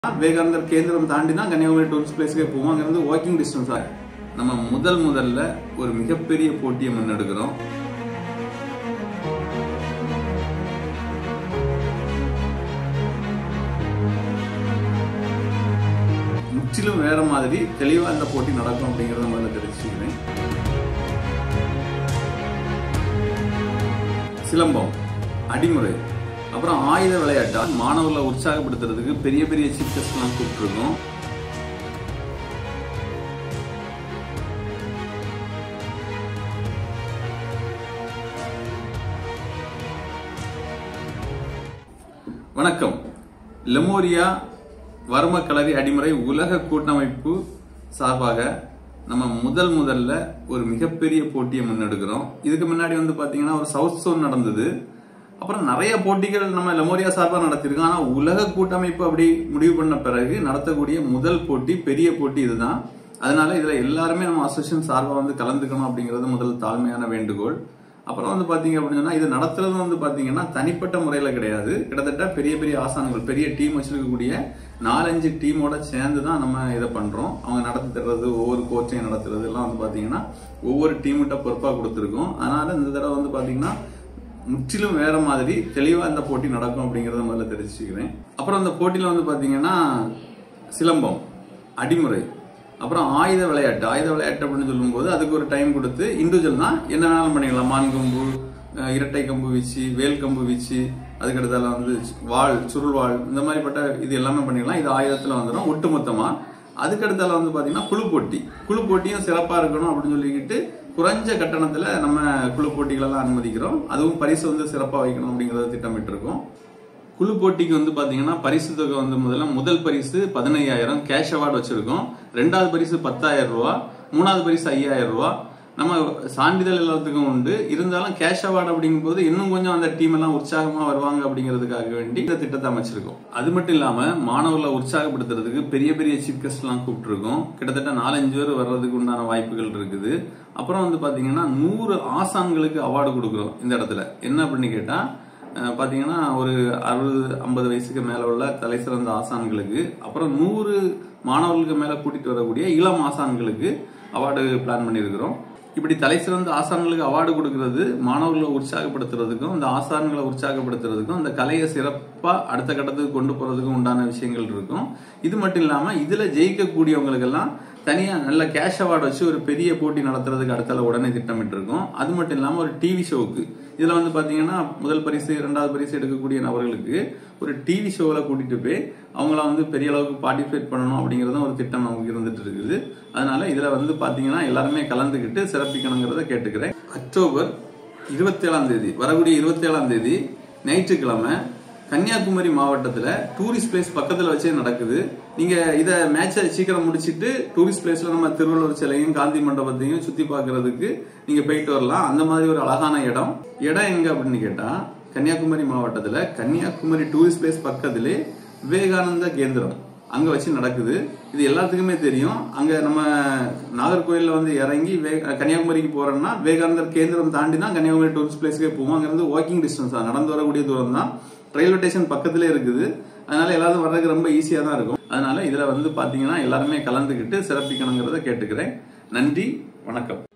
விவேகானந்தர் கேந்திரம் தாண்டி தான் கன்னியாகுமரி டூரிஸ்ட் பிளேஸ்க்கே போவோம் அங்கிருந்து வாக்கிங் டிஸ்டன்ஸ் நம்ம முதல் முதல்ல ஒரு மிகப்பெரிய போட்டியை முன்னெடுக்கிறோம் முற்றிலும் வேற மாதிரி தெளிவா இந்த போட்டி நடக்கும் அப்படிங்கறத முதல்ல தெரிவிச்சுக்கிறேன் சிலம்பம் அடிமுறை அப்புறம் ஆயுத விளையாட்டா மாணவர்களை உற்சாகப்படுத்துறதுக்கு பெரிய பெரிய சீஃப் கெஸ்ட்லாம் கூப்பிட்டுருக்கோம் வணக்கம் லெமோரியா வர்ம கலரி அடிமுறை உலக கூட்டமைப்பு சார்பாக நம்ம முதல் முதல்ல ஒரு மிகப்பெரிய போட்டியை முன்னெடுக்கிறோம் இதுக்கு முன்னாடி வந்து பாத்தீங்கன்னா ஒரு சவுத் சோன் நடந்தது அப்புறம் நிறைய போட்டிகள் நம்ம லெமோரியா சார்பாக நடத்திருக்கோம் ஆனா உலக கூட்டமைப்பு அப்படி முடிவு பண்ண பிறகு நடத்தக்கூடிய முதல் போட்டி பெரிய போட்டி இதுதான் அதனால இதுல எல்லாருமே நம்ம அசோசியேஷன் சார்பாக வந்து கலந்துக்கணும் அப்படிங்கிறது முதல் தாழ்மையான வேண்டுகோள் அப்புறம் வந்து பாத்தீங்க அப்படின்னு சொன்னா இது நடத்துறது வந்து பாத்தீங்கன்னா தனிப்பட்ட முறையில கிடையாது கிட்டத்தட்ட பெரிய பெரிய ஆசான்கள் பெரிய டீம் வச்சிருக்கக்கூடிய நாலஞ்சு டீமோட சேர்ந்து தான் நம்ம இதை பண்றோம் அவங்க நடத்தி தர்றது ஒவ்வொரு கோச்சையும் நடத்துறது எல்லாம் வந்து பாத்தீங்கன்னா ஒவ்வொரு டீம்கிட்ட பொறுப்பா கொடுத்துருக்கோம் அதனால இந்த தடவை வந்து பாத்தீங்கன்னா முற்றிலும் வேற மாதிரி தெளிவா இந்த போட்டி நடக்கும் அப்படிங்கறத முதல்ல தெரிவிச்சுக்கிறேன் அப்புறம் அந்த போட்டியில வந்து பாத்தீங்கன்னா சிலம்பம் அடிமுறை அப்புறம் ஆயுத விளையாட்டு ஆயுத விளையாட்டு அப்படின்னு சொல்லும்போது அதுக்கு ஒரு டைம் கொடுத்து இண்டிவிஜுவல் தான் என்ன வேணாலும் பண்ணிக்கலாம் மான் கம்பு அஹ் இரட்டை கம்பு வீச்சு வேல் கம்பு வீச்சு அதுக்கடுத்தால வந்து வாள் சுருள் வாள் இந்த மாதிரிப்பட்ட இது எல்லாமே பண்ணிக்கலாம் இது ஆயுதத்துல வந்துடும் ஒட்டுமொத்தமா அதுக்கடுத்தால வந்து பாத்தீங்கன்னா குழு போட்டி குழு போட்டியும் சிறப்பா இருக்கணும் அப்படின்னு சொல்லிக்கிட்டு குறைஞ்ச கட்டணத்துல நம்ம குழு போட்டிகள் எல்லாம் அனுமதிக்கிறோம் அதுவும் பரிசு வந்து சிறப்பா வைக்கணும் அப்படிங்கறத திட்டமிட்டு இருக்கோம் குழு போட்டிக்கு வந்து பாத்தீங்கன்னா பரிசு தொகை வந்து முதல்ல முதல் பரிசு பதினையாயிரம் கேஷ் அவார்டு வச்சிருக்கோம் ரெண்டாவது பரிசு பத்தாயிரம் ரூபா மூணாவது பரிசு ஐயாயிரம் ரூபா நம்ம சான்றிதழ் எல்லாத்துக்கும் உண்டு இருந்தாலும் கேஷ் அவார்டு அப்படிங்கும்போது இன்னும் கொஞ்சம் அந்த டீம் எல்லாம் உற்சாகமா வருவாங்க அப்படிங்கிறதுக்காக வேண்டி இந்த திட்டத்தை அமைச்சிருக்கோம் அது மட்டும் இல்லாம மாணவர்களை உற்சாகப்படுத்துறதுக்கு பெரிய பெரிய சீஃப் கெஸ்ட் எல்லாம் கூப்பிட்டுருக்கோம் கிட்டத்தட்ட நாலஞ்சு பேர் வர்றதுக்கு உண்டான வாய்ப்புகள் இருக்குது அப்புறம் வந்து பாத்தீங்கன்னா நூறு ஆசான்களுக்கு அவார்டு கொடுக்குறோம் இந்த இடத்துல என்ன அப்படின்னு கேட்டா அஹ் பாத்தீங்கன்னா ஒரு அறுபது ஐம்பது வயசுக்கு மேல உள்ள தலை சிறந்த ஆசான்களுக்கு அப்புறம் நூறு மாணவர்களுக்கு மேல கூட்டிட்டு வரக்கூடிய இளம் ஆசான்களுக்கு அவார்டு பிளான் பண்ணியிருக்கிறோம் இப்படி தலை சிறந்த ஆசான்களுக்கு அவார்டு கொடுக்கறது மாணவர்களை உற்சாகப்படுத்துறதுக்கும் இந்த ஆசான்களை உற்சாகப்படுத்துறதுக்கும் அந்த கலையை சிறப்பா அடுத்த கட்டத்துக்கு கொண்டு போறதுக்கும் உண்டான விஷயங்கள் இருக்கும் இது மட்டும் இல்லாம இதுல ஜெயிக்கக்கூடியவங்களுக்கெல்லாம் தனியா நல்ல கேஷ் அவார்டு வச்சு ஒரு பெரிய போட்டி நடத்துறதுக்கு அடுத்தால உடனே திட்டமிட்டு இருக்கோம் அது மட்டும் இல்லாம ஒரு டிவி ஷோவுக்கு இதுல வந்து பாத்தீங்கன்னா முதல் பரிசு இரண்டாவது பரிசு எடுக்கக்கூடிய நபர்களுக்கு ஒரு டிவி ஷோல கூட்டிட்டு போய் அவங்கள வந்து பெரிய அளவுக்கு பார்ட்டிசிபேட் பண்ணணும் அப்படிங்கறதும் ஒரு திட்டம் நமக்கு இருந்துட்டு இருக்குது அதனால இதுல வந்து பாத்தீங்கன்னா எல்லாருமே கலந்துக்கிட்டு சிறப்பிக்கணுங்கிறத கேட்டுக்கிறேன் அக்டோபர் இருபத்தி ஏழாம் தேதி வரக்கூடிய இருபத்தி ஏழாம் தேதி ஞாயிற்றுக்கிழமை கன்னியாகுமரி மாவட்டத்துல டூரிஸ்ட் பிளேஸ் பக்கத்துல வச்சே நடக்குது நீங்க இத மேட்சை சீக்கிரம் முடிச்சிட்டு டூரிஸ்ட் பிளேஸ்ல நம்ம திருவள்ளுவர் சிலையும் காந்தி மண்டபத்தையும் சுத்தி பார்க்கிறதுக்கு நீங்க போயிட்டு வரலாம் அந்த மாதிரி ஒரு அழகான இடம் இடம் எங்க அப்படின்னு கேட்டா கன்னியாகுமரி மாவட்டத்துல கன்னியாகுமரி டூரிஸ்ட் பிளேஸ் பக்கத்திலே விவேகானந்த கேந்திரம் அங்க வச்சு நடக்குது இது எல்லாத்துக்குமே தெரியும் அங்க நம்ம நாகர்கோயில்ல வந்து இறங்கி வே- கன்னியாகுமரிக்கு போறோம்னா விவேகானந்தர் கேந்திரம் தாண்டி தான் கன்னியாகுமரி டூரிஸ்ட் பிளேஸ்க்கே போவோம் அங்கிருந்து வாக்கிங் டிஸ்டன்ஸ் தான் நடந்து வரக்கூடிய தூரம் தான் ரயில்வே ஸ்டேஷன் பக்கத்திலே இருக்குது அதனால எல்லாரும் வர்றதுக்கு ரொம்ப ஈஸியா தான் இருக்கும் அதனால இதுல வந்து பாத்தீங்கன்னா எல்லாருமே கலந்துக்கிட்டு சிறப்பிக்கணுங்கிறத கேட்டுக்கிறேன் நன்றி வணக்கம்